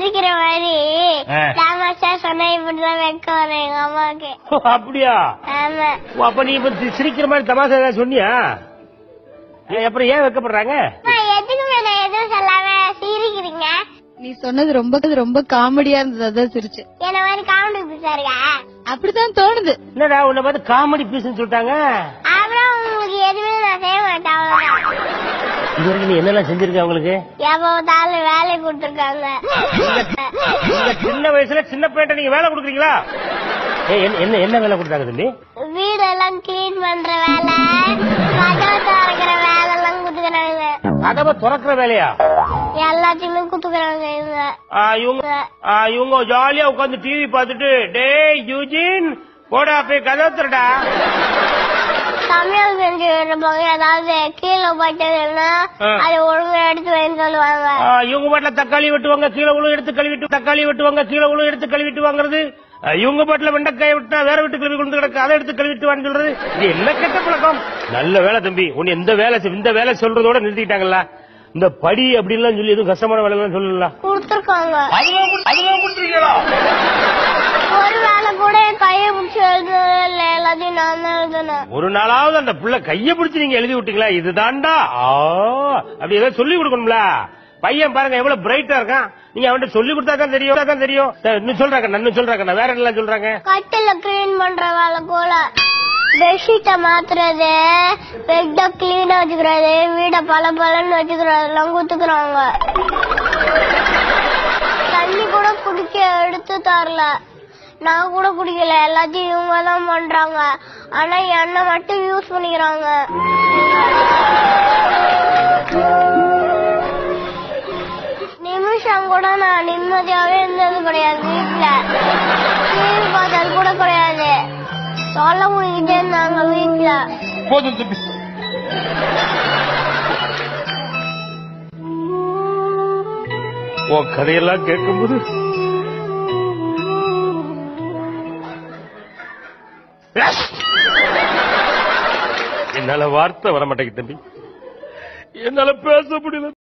சிரிக்கிற மாதிரி ஆ. தாமாஷா சொன்னா இப்படிதான் வைக்க வரும் எங்க அம்மாவுக்கு ஓ, அப்படியா ஆமா ஓ, அப்ப நீ இப்ப சி- சிரிக்கிற மாதிரி தமாசா ஏதாவது சொன்னியா ஏ, அப்புறம் ஏன் வைக்கப்படுறாங்க அம்மா, எதுக்குமே நான் எதுவும் சொல்லாம சிரிக்கிறீங்க நீ சொன்னது ரொம்ப ரொம்ப காமெடியா இருந்தது அதான் சிரிச்சு என்ன மாதிரி காமெடி பிடிச்சாருங்க அப்படித்தான் தோணுது என்னடா உன்னை பார்த்து காமெடி பீஸ்னு சொல்லிட்டாங்க அப்புறம் உங்களுக்கு எதுவுமே நான் செய்ய மாட்டேன் அவ்வளவுதான். இது வரைக்கும் நீ என்னெல்லாம் செஞ்சிருக்க அவங்களுக்கு எப்ப பார்த்தாலும் வேலை கொடுத்துருக்காங்க நீங்க சின்ன வயசுல சின்ன பையன் நீங்க வேலை கொடுக்குறீங்களா ஏ, என்ன- என்ன என்ன வேலை கொடுத்தாங்க தம்பி வீடெல்லாம் கிளீன் பண்ற வேலை கதவை திறக்கிற வேலை எல்லாம் குத்துக்கிறாங்க கதவை திறக்கிற வேலையா எல்லாத்தையுமே குத்துக்கிறாங்க இவங்க ஆ, இவங்க ஆ, இவங்க ஜாலியா உட்காந்து டிவி பார்த்துட்டு டேய் யூஜின் போடா போய் கதவை திறடா சமையல் செஞ்சு இருப்பாங்க ஏதாவது கீழே போயிட்டதுன்னா ஆ. அது ஒழுங்கா எடுத்து வைன்னு சொல்லுவாங்க ஆ, இவங்க பாட்டுல தக்காளி வெட்டுவாங்க கீழே உள்ள எடுத்து கழுவிட்டு தக்காளி வெட்டுவாங்க கீழே உள்ள எடுத்து கழுவிட்டு வாங்குறது ஆ, இவங்க பாட்டுல வெண்டைக்காய் விட்டா வேற வீட்டு கழுவி கொண்டு கிடக்கு அதை எடுத்து கழுவிட்டு வான்னு சொல்றது இது என்ன கெட்ட பழக்கம் நல்ல வேலை தம்பி உன்னை எந்த வேலை செய்- இந்த வேலை சொல்றதோட நிறுத்திட்டாங்கல்ல இந்த படி அப்படின்லாம் சொல்லி எதுவும் கஷ்டமான வேலை எல்லாம் சொல்லல கொடுத்துருக்காங்க அதுவும் கொடுத்துருக்கீங்களா ஒரு வேலை கூட என் கையை பிடிச்சி எழுதுனது இல்ல எல்லாத்தையும் நான் தான் எழுதுனேன் ஒரு நாளாவது அந்த புள்ள கைய பிடிச்சு நீங்க எழுதி விட்டீங்களா இதுதான்டா ஆ, அப்படி ஏதாவது சொல்லி கொடுக்கணும்ல பையன் பாருங்க எவ்வளவு பிரைட்டா இருக்கான் நீங்க அவன்கிட்ட சொல்லி கொடுத்தா தான் தெரியும் தான் தெரியும் சரி, இன்னும் சொல்றாங்க இன்னும் சொல்றாங்க வேற என்ன சொல்றாங்க கட்டில கிளீன் பண்ற வேலை கூட பெட்ஷீட்டை மாத்துறது பெட்ட கிளீனா வச்சுக்கிறது வீட பல பலன்னு வச்சுக்கிறது எல்லாம் குத்துக்கிறாங்க தண்ணி கூட குடிக்க எடுத்து தரல நான் கூட குடிக்கல எல்லாத்தையும் இவங்க தான் பண்றாங்க ஆனா எண்ணெய் மட்டும் யூஸ் பண்ணிக்கிறாங்க நிமிஷம் கூட நான் நிம்மதியாவே இருந்தது கிடையாது வீட்டுல டிவி பார்த்தது கூட கிடையாது சொல்ல முடிக்கிட்டே இருந்தாங்க வீட்டுல போதும் தம்பி உன் கதையெல்லாம் கேட்கும்போது என்னால வார்த்தை வர மாட்டேங்குது தம்பி என்னால பேச முடியல